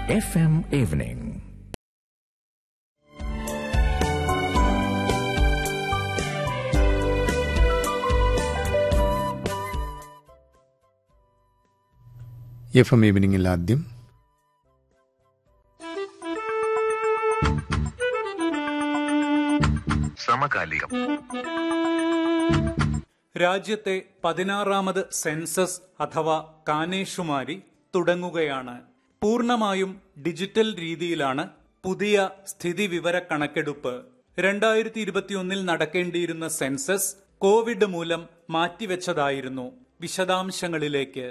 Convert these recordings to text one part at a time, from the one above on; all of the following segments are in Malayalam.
FM Evening. എഫ് എം ഈവനിങ്ങിൽ ആദ്യം സമകാലികം രാജ്യത്തെ പതിനാറാമത് സെൻസസ് അഥവാ കാനേഷുമാരി തുടങ്ങുകയാണ് പൂർണ്ണമായും ഡിജിറ്റൽ രീതിയിലാണ് പുതിയ സ്ഥിതിവിവര കണക്കെടുപ്പ് രണ്ടായിരത്തി ഇരുപത്തിയൊന്നിൽ നടക്കേണ്ടിയിരുന്ന സെൻസസ് കോവിഡ് മൂലം മാറ്റിവെച്ചതായിരുന്നു വിശദാംശങ്ങളിലേക്ക്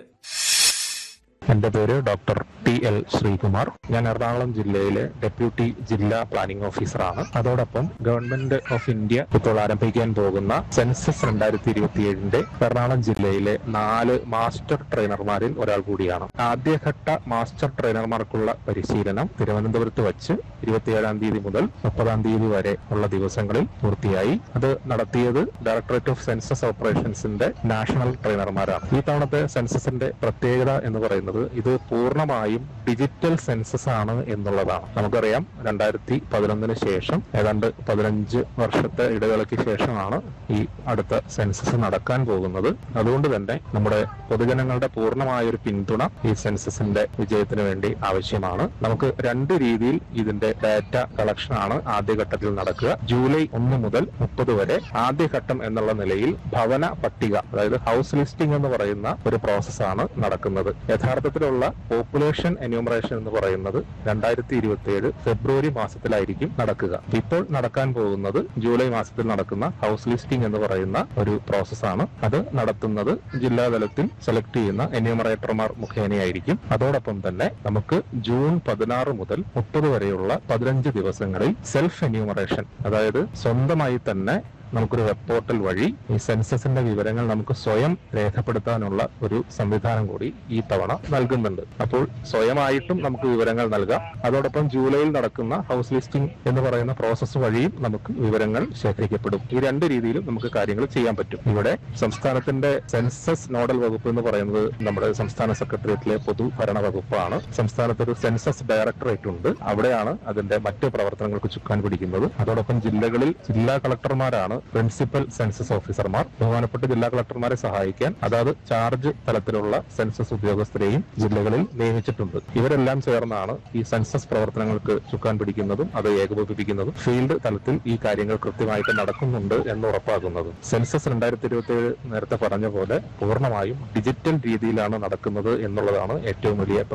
എന്റെ പേര് ഡോക്ടർ ടി എൽ ശ്രീകുമാർ ഞാൻ എറണാകുളം ജില്ലയിലെ ഡെപ്യൂട്ടി ജില്ലാ പ്ലാനിംഗ് ഓഫീസറാണ് അതോടൊപ്പം ഗവൺമെന്റ് ഓഫ് ഇന്ത്യ ഇപ്പോൾ ആരംഭിക്കാൻ പോകുന്ന സെൻസസ് രണ്ടായിരത്തി ഇരുപത്തിയേഴിന്റെ എറണാകുളം ജില്ലയിലെ നാല് മാസ്റ്റർ ട്രെയിനർമാരിൽ ഒരാൾ കൂടിയാണ് ആദ്യഘട്ട മാസ്റ്റർ ട്രെയിനർമാർക്കുള്ള പരിശീലനം തിരുവനന്തപുരത്ത് വച്ച് ഇരുപത്തിയേഴാം തീയതി മുതൽ മുപ്പതാം തീയതി വരെ ഉള്ള ദിവസങ്ങളിൽ പൂർത്തിയായി അത് നടത്തിയത് ഡയറക്ടറേറ്റ് ഓഫ് സെൻസസ് ഓപ്പറേഷൻസിന്റെ നാഷണൽ ട്രെയിനർമാരാണ് ഈ തവണത്തെ സെൻസസിന്റെ പ്രത്യേകത എന്ന് പറയുന്നത് ഇത് പൂർണ്ണമായും ഡിജിറ്റൽ സെൻസസ് ആണ് എന്നുള്ളതാണ് നമുക്കറിയാം രണ്ടായിരത്തി പതിനൊന്നിന് ശേഷം ഏതാണ്ട് പതിനഞ്ച് വർഷത്തെ ഇടവേളയ്ക്ക് ശേഷമാണ് ഈ അടുത്ത സെൻസസ് നടക്കാൻ പോകുന്നത് അതുകൊണ്ട് തന്നെ നമ്മുടെ പൊതുജനങ്ങളുടെ പൂർണ്ണമായ ഒരു പിന്തുണ ഈ സെൻസസിന്റെ വിജയത്തിന് വേണ്ടി ആവശ്യമാണ് നമുക്ക് രണ്ട് രീതിയിൽ ഇതിന്റെ ഡാറ്റ കളക്ഷൻ ആണ് ആദ്യഘട്ടത്തിൽ നടക്കുക ജൂലൈ ഒന്ന് മുതൽ മുപ്പത് വരെ ആദ്യഘട്ടം എന്നുള്ള നിലയിൽ ഭവന പട്ടിക അതായത് ഹൗസ് ലിസ്റ്റിംഗ് എന്ന് പറയുന്ന ഒരു പ്രോസസ്സാണ് നടക്കുന്നത് യഥാർത്ഥത്തിലുള്ള പോപ്പുലേഷൻ എന്യൂമറേഷൻ എന്ന് പറയുന്നത് രണ്ടായിരത്തി ഇരുപത്തി ഏഴ് ഫെബ്രുവരി മാസത്തിലായിരിക്കും നടക്കുക ഇപ്പോൾ നടക്കാൻ പോകുന്നത് ജൂലൈ മാസത്തിൽ നടക്കുന്ന ഹൗസ് ലിസ്റ്റിംഗ് എന്ന് പറയുന്ന ഒരു പ്രോസസ്സാണ് അത് നടത്തുന്നത് ജില്ലാതലത്തിൽ സെലക്ട് ചെയ്യുന്ന എന്യൂമറേറ്റർമാർ മുഖേനയായിരിക്കും അതോടൊപ്പം തന്നെ നമുക്ക് ജൂൺ പതിനാറ് മുതൽ മുപ്പത് വരെയുള്ള പതിനഞ്ച് ദിവസങ്ങളിൽ സെൽഫ് എന്യൂമറേഷൻ അതായത് സ്വന്തമായി തന്നെ നമുക്കൊരു വെബ് പോർട്ടൽ വഴി ഈ സെൻസസിന്റെ വിവരങ്ങൾ നമുക്ക് സ്വയം രേഖപ്പെടുത്താനുള്ള ഒരു സംവിധാനം കൂടി ഈ തവണ നൽകുന്നുണ്ട് അപ്പോൾ സ്വയമായിട്ടും നമുക്ക് വിവരങ്ങൾ നൽകാം അതോടൊപ്പം ജൂലൈയിൽ നടക്കുന്ന ഹൗസ് ലിസ്റ്റിംഗ് എന്ന് പറയുന്ന പ്രോസസ്സ് വഴിയും നമുക്ക് വിവരങ്ങൾ ശേഖരിക്കപ്പെടും ഈ രണ്ട് രീതിയിലും നമുക്ക് കാര്യങ്ങൾ ചെയ്യാൻ പറ്റും ഇവിടെ സംസ്ഥാനത്തിന്റെ സെൻസസ് നോഡൽ വകുപ്പ് എന്ന് പറയുന്നത് നമ്മുടെ സംസ്ഥാന സെക്രട്ടേറിയറ്റിലെ പൊതുഭരണ വകുപ്പാണ് സംസ്ഥാനത്ത് ഒരു സെൻസസ് ഡയറക്ടറേറ്റ് ഉണ്ട് അവിടെയാണ് അതിന്റെ മറ്റ് പ്രവർത്തനങ്ങൾക്ക് ചുക്കാൻ പിടിക്കുന്നത് അതോടൊപ്പം ജില്ലകളിൽ ജില്ലാ കളക്ടർമാരാണ് പ്രിൻസിപ്പൽ സെൻസസ് ഓഫീസർമാർ ബഹുമാനപ്പെട്ട ജില്ലാ കളക്ടർമാരെ സഹായിക്കാൻ അതാത് ചാർജ് തലത്തിലുള്ള സെൻസസ് ഉദ്യോഗസ്ഥരെയും ജില്ലകളിൽ നിയമിച്ചിട്ടുണ്ട് ഇവരെല്ലാം ചേർന്നാണ് ഈ സെൻസസ് പ്രവർത്തനങ്ങൾക്ക് ചുക്കാൻ പിടിക്കുന്നതും അത് ഏകോപിപ്പിക്കുന്നതും ഫീൽഡ് തലത്തിൽ ഈ കാര്യങ്ങൾ കൃത്യമായിട്ട് നടക്കുന്നുണ്ട് എന്ന് ഉറപ്പാക്കുന്നതും സെൻസസ് രണ്ടായിരത്തി ഇരുപത്തി ഏഴ് നേരത്തെ പറഞ്ഞ പോലെ പൂർണ്ണമായും ഡിജിറ്റൽ രീതിയിലാണ് നടക്കുന്നത് എന്നുള്ളതാണ് ഏറ്റവും വലിയ